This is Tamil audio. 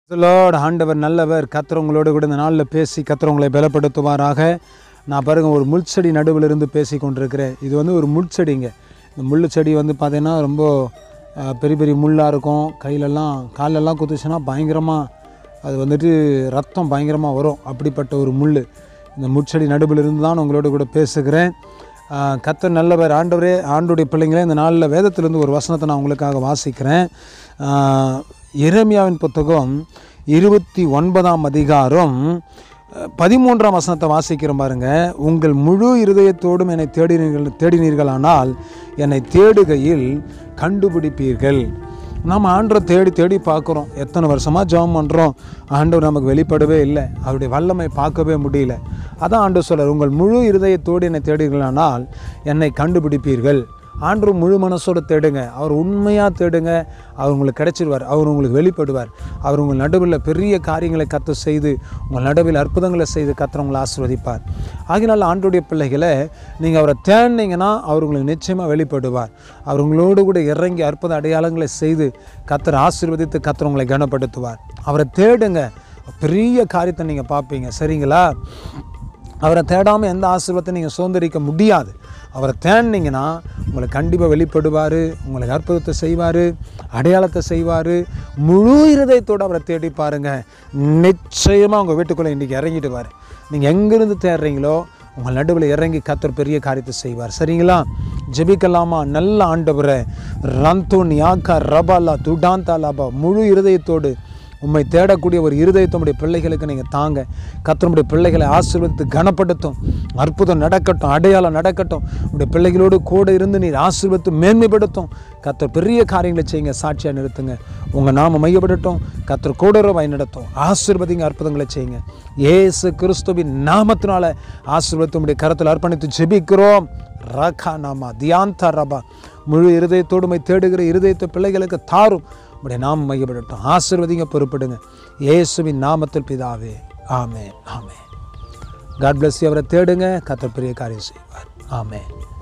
லார்ட் ஆண்டவர் நல்லவர் கத்தர் உங்களோடு கூட இந்த நாளில் பேசி கத்தர் உங்களை பலப்படுத்துவாராக நான் பாருங்கள் ஒரு முள்செடி நடுவில் இருந்து பேசி கொண்டிருக்கிறேன் இது வந்து ஒரு முள்செடிங்க இந்த முள் செடி வந்து பார்த்தீங்கன்னா ரொம்ப அஹ், பெரிய பெரிய முள்ளாக இருக்கும் கையிலெல்லாம் காலெல்லாம் குத்துச்சுன்னா பயங்கரமாக அது வந்துட்டு ரத்தம் பயங்கரமாக வரும் அப்படிப்பட்ட ஒரு முள் இந்த முட்செடி நடுவில் இருந்து தான் உங்களோட கூட பேசுகிறேன் ஆஹ் கர்த்தர் நல்லவர் ஆண்டவரே ஆண்டுடைய பிள்ளைங்களே இந்த நாளில் வேதத்திலிருந்து ஒரு வசனத்தை நான் உங்களுக்காக வாசிக்கிறேன் ஆஹ் எரேமியாவின் புத்தகம் இருபத்தி ஒன்பதாம் அதிகாரம் அஹ் பதிமூன்றாம் வசனத்தை வாசிக்கிறோம் பாருங்க உங்கள் முழு இருதயத்தோடும் என்னை தேடினீர்கள் தேடினீர்களானால் என்னை தேடுகையில் கண்டுபிடிப்பீர்கள் நம்ம ஆண்டரை தேடி தேடி பார்க்குறோம் எத்தனை வருஷமாக ஜெபம் பண்ணுறோம் ஆண்டவர் நமக்கு வெளிப்படவே இல்லை அவருடைய வல்லமை பார்க்கவே முடியல அதான் ஆண்டவர் சொல்றார் உங்கள் முழு இருதயத்தோடு என்னை தேடுகிறானால் என்னை கண்டுபிடிப்பீர்கள் ஆண்டு முழு மனசோடு தேடுங்க அவர் உண்மையாக தேடுங்க அவர் உங்களுக்கு கிடைச்சிருவார் அவர் உங்களுக்கு வெளிப்படுவார் அவர் உங்கள் நடுவில் பெரிய காரியங்களை கற்று செய்து உங்கள் நடுவில் அற்புதங்களை செய்து கத்தர் உங்களை ஆசீர்வதிப்பார் ஆகினால ஆண்டுடைய பிள்ளைகளை நீங்கள் அவரை தேடினீங்கன்னா அவர் உங்களுக்கு நிச்சயமாக வெளிப்படுவார் அவர் உங்களோடு கூட இறங்கி அற்புத அடையாளங்களை செய்து கத்தர் ஆசீர்வதித்து கத்தர் உங்களை கனப்படுத்துவார் அவரை தேடுங்க பெரிய காரியத்தை நீங்கள் பார்ப்பீங்க சரிங்களா அவரை தேடாமல் எந்த ஆசீர்வாதத்தை நீங்கள் சுதந்திரிக்க முடியாது அவரை தேடினீங்கன்னா உங்களுக்கு கண்டிப்பாக வெளிப்படுவார் உங்களுக்கு அற்புதத்தை செய்வார் அடையாளத்தை செய்வார் முழு இருதயத்தோடு அவரை தேடி பாருங்கள் நிச்சயமாக உங்கள் வீட்டுக்குள்ளே இன்றைக்கி இறங்கிடுவார் நீங்கள் எங்கேருந்து தேடுறீங்களோ உங்கள் நடுவில் இறங்கி கத்தர் பெரிய காரியத்தை செய்வார் சரிங்களா ஜெபிக்கலாமா நல்ல ஆண்டவரை ரந்தோன் யாக்கா ரபாலா துடாந்தா லாபா முழு இருதயத்தோடு உம்மை தேடக்கூடிய ஒரு இருதயத்தமுடைய பிள்ளைகளுக்கு நீங்கள் தாங்க கத்தனுடைய பிள்ளைகளை ஆசீர்வதித்து கனப்படுத்தும் அற்புதம் நடக்கட்டும் அடையாளம் நடக்கட்டும் உடைய பிள்ளைகளோடு கூட இருந்து நீர் ஆசீர்வதித்து மேன்மைப்படுத்தும் கத்தர் பெரிய காரியங்களை செய்யுங்க சாட்சியாக நிறுத்துங்க உங்கள் நாம மையப்படட்டும் கத்தர் கூட வழி நடத்தும் ஆசீர்வதிங்க அற்புதங்களை செய்யுங்க ஏசு கிறிஸ்துவின் நாமத்தினால ஆசீர்வதித்து உடைய கரத்தில் அர்ப்பணித்து ஜெபிக்கிறோம் ரகா நாமா தியாந்தா ரபா முழு இருதயத்தோடுமை தேடுகிற இருதயத்தை பிள்ளைகளுக்கு தாரும் உடைய நாம மையப்படட்டும் ஆசீர்வதிங்க பொறுப்படுங்க இயேசுவின் நாமத்தில் பிதாவே ஆமே ஆமே காட் bless you அவரை தேடுங்க கத்தர் பெரிய காரியம் செய்வார் ஆமே